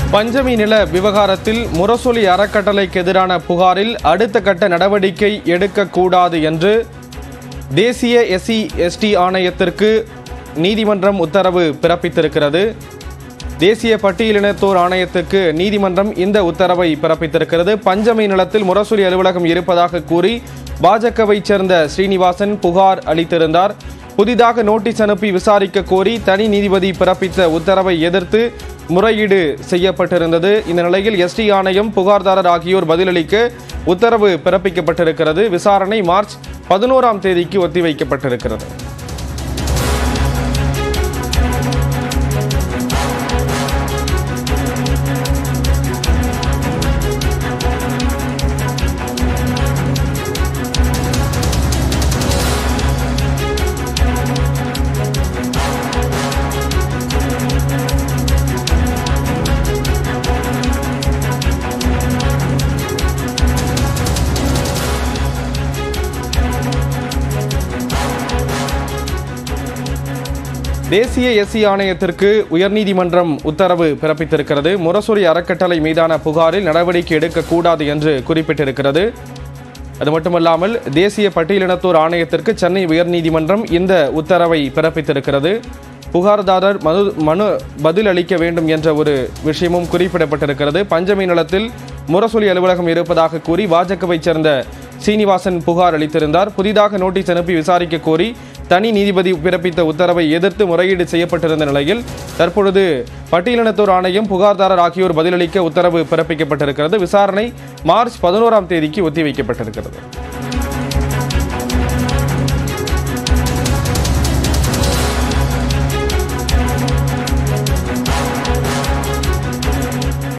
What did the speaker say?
பஞ்சமி நில விவகாரத்தில் முரசொலி அறக்கட்டளைக்கு எதிரான புகாரில் அடுத்த கட்ட நடவடிக்கை எடுக்கக்கூடாது என்று தேசிய எஸ்சி எஸ்டி ஆணையத்திற்கு நீதிமன்றம் உத்தரவு பிறப்பித்திருக்கிறது தேசிய பட்டியலினத்தோர் ஆணையத்துக்கு நீதிமன்றம் இந்த உத்தரவை பிறப்பித்திருக்கிறது பஞ்சமி நிலத்தில் முரசொலி அலுவலகம் இருப்பதாக கூறி பாஜகவைச் சேர்ந்த ஸ்ரீனிவாசன் புகார் அளித்திருந்தார் புதிதாக நோட்டீஸ் அனுப்பி விசாரிக்க கோரி தனி நீதிபதி பிறப்பித்த உத்தரவை எதிர்த்து முறையீடு செய்யப்பட்டிருந்தது இந்த நிலையில் எஸ்டி ஆணையம் புகார்தாரர் ஆகியோர் பதிலளிக்க உத்தரவு பிறப்பிக்கப்பட்டிருக்கிறது விசாரணை மார்ச் பதினோராம் தேதிக்கு ஒத்திவைக்கப்பட்டிருக்கிறது தேசிய எஸ்சி ஆணையத்திற்கு உயர்நீதிமன்றம் உத்தரவு பிறப்பித்திருக்கிறது முரசொலி அறக்கட்டளை மீதான புகாரில் நடவடிக்கை எடுக்கக்கூடாது என்று குறிப்பிட்டிருக்கிறது அது மட்டுமல்லாமல் தேசிய பட்டியலினத்தோர் ஆணையத்திற்கு சென்னை உயர்நீதிமன்றம் இந்த உத்தரவை பிறப்பித்திருக்கிறது புகார்தாரர் மனு மனு பதில் அளிக்க வேண்டும் என்ற ஒரு விஷயமும் குறிப்பிடப்பட்டிருக்கிறது பஞ்சமி நிலத்தில் முரசொலி அலுவலகம் இருப்பதாக கூறி பாஜகவைச் சேர்ந்த சீனிவாசன் புகார் அளித்திருந்தார் புதிதாக நோட்டீஸ் அனுப்பி விசாரிக்க கோரி தனி நீதிபதி பிறப்பித்த உத்தரவை எதிர்த்து முறையீடு செய்யப்பட்டிருந்த நிலையில் தற்பொழுது பட்டியலினத்தோர் ஆணையம் புகார்தாரர் ஆகியோர் பதிலளிக்க உத்தரவு பிறப்பிக்கப்பட்டிருக்கிறது விசாரணை மார்ச் பதினோராம் தேதிக்கு ஒத்திவைக்கப்பட்டிருக்கிறது